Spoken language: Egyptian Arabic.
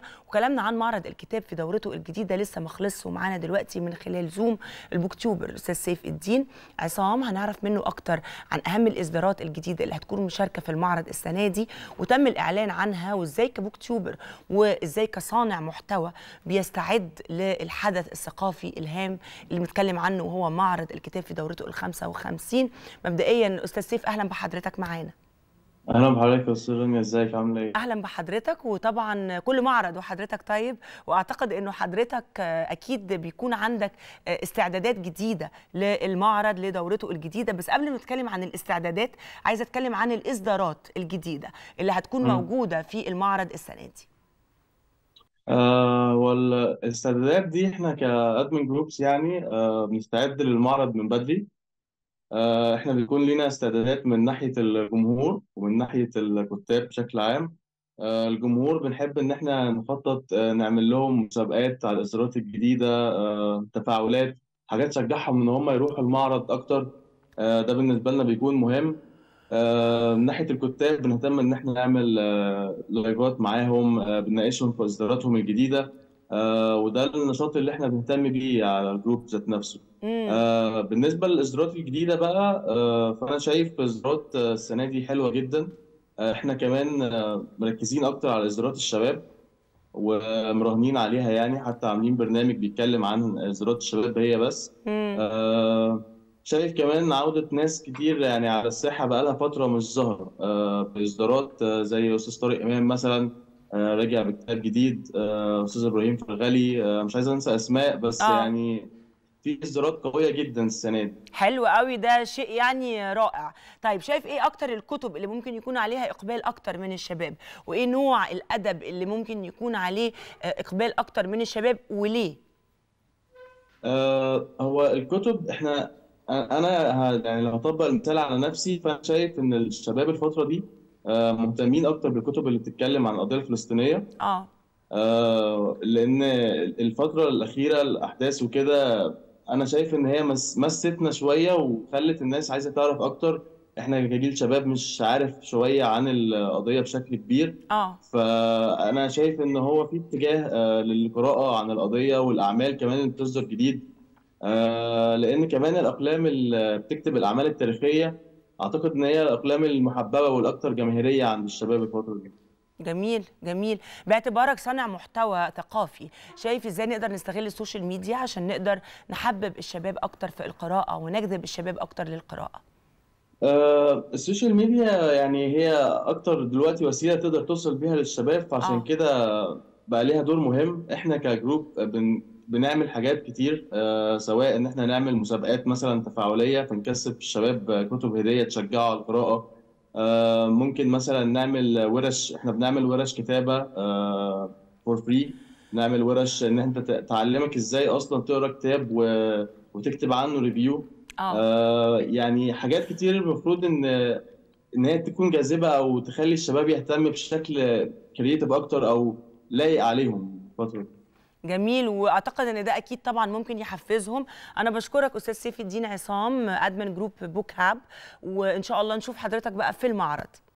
وكلامنا عن معرض الكتاب في دورته الجديده لسه ما خلصش ومعانا دلوقتي من خلال زوم البوكتيوبر الاستاذ سيف الدين عصام هنعرف منه اكتر عن اهم الاصدارات الجديده اللي هتكون مشاركه في المعرض السنه دي وتم الاعلان عنها وازاي كبوكتيوبر وازاي كصانع محتوى بيستعد للحدث الثقافي الهام اللي بنتكلم عنه وهو معرض الكتاب في دورته ال 55 مبدئيا استاذ سيف اهلا بحضرتك معانا اهلا بحضرتك يا استاذ رانيا ازيك عامله ايه اهلا بحضرتك وطبعا كل معرض وحضرتك طيب واعتقد انه حضرتك اكيد بيكون عندك استعدادات جديده للمعرض لدورته الجديده بس قبل ما نتكلم عن الاستعدادات عايزه اتكلم عن الاصدارات الجديده اللي هتكون مم. موجوده في المعرض السنه دي آه والاستعدادات دي احنا كادمن جروبس يعني آه بنستعد للمعرض من بدري آه احنا بيكون لينا استعدادات من ناحيه الجمهور ومن ناحيه الكتاب بشكل عام آه الجمهور بنحب ان احنا نخطط آه نعمل لهم مسابقات على الاصدارات الجديده آه تفاعلات حاجات تشجعهم ان هم يروحوا المعرض اكتر آه ده بالنسبه لنا بيكون مهم آه، من ناحية الكتاب بنهتم إن إحنا نعمل آه، لايفات معاهم آه، بنناقشهم في إصداراتهم الجديدة آه، وده النشاط اللي إحنا بنهتم بيه على الجروب ذات نفسه. امم آه، بالنسبة للإصدارات الجديدة بقى آه، فأنا شايف إصدارات آه، السنة دي حلوة جدا. آه، إحنا كمان آه، مركزين أكتر على إصدارات الشباب ومراهنين عليها يعني حتى عاملين برنامج بيتكلم عن إصدارات الشباب هي بس. امم آه، شايف كمان عودة ناس كتير يعني على الساحة بقالها فترة مش ظاهرة آه، بإصدارات آه، زي أستاذ طارق إمام مثلا آه، راجع بكتاب جديد آه، أستاذ إبراهيم فرغلي آه، مش عايز أنسى أسماء بس اه يعني في إصدارات قوية جدا السنة دي حلو قوي ده شيء يعني رائع طيب شايف ايه اكتر الكتب اللي ممكن يكون عليها اقبال اكتر من الشباب وايه نوع الادب اللي ممكن يكون عليه آه، اقبال اكتر من الشباب وليه آه، هو الكتب إحنا أنا ه- يعني لو هطبق المثال على نفسي فأنا شايف إن الشباب الفترة دي آه، مهتمين أكتر بالكتب اللي بتتكلم عن القضية الفلسطينية اه آه، لأن الفترة الأخيرة الأحداث وكده أنا شايف إن هي مس- مستنا شوية وخلت الناس عايزة تعرف أكتر إحنا كجيل شباب مش عارف شوية عن القضية بشكل كبير اه فأنا شايف إن هو في اتجاه آه، للقراءة عن القضية والأعمال كمان اللي بتصدر جديد آه، لأن كمان الأقلام اللي بتكتب الأعمال التاريخية أعتقد إن هي الأقلام المحببة والأكثر جماهيرية عند الشباب الفترة دي. جميل جميل باعتبارك صانع محتوى ثقافي شايف ازاي نقدر نستغل السوشيال ميديا عشان نقدر نحبب الشباب اكتر في القراءة ونجذب الشباب اكتر للقراءة آه، السوشيال ميديا يعني هي اكتر دلوقتي وسيله تقدر توصل بيها للشباب فعشان اه كده بقى ليها دور مهم احنا كجروب بن بنعمل حاجات كتير آه، سواء ان احنا نعمل مسابقات مثلا تفاعليه فنكسب الشباب كتب هديه تشجعه على القراءه آه، ممكن مثلا نعمل ورش احنا بنعمل ورش كتابه فور فري نعمل ورش ان انت ت- تعلمك ازاي اصلا تقرا كتاب و- وتكتب عنه ريفيو اه آه، يعني حاجات كتير المفروض ان ان هي تكون جاذبه او تخلي الشباب يهتم بشكل كرييتيف اكتر او لايق عليهم الفتره دي. جميل واعتقد ان ده اكيد طبعا ممكن يحفزهم انا بشكرك استاذ سيف الدين عصام ادمن جروب بوك هاب وان شاء الله نشوف حضرتك بقى في المعرض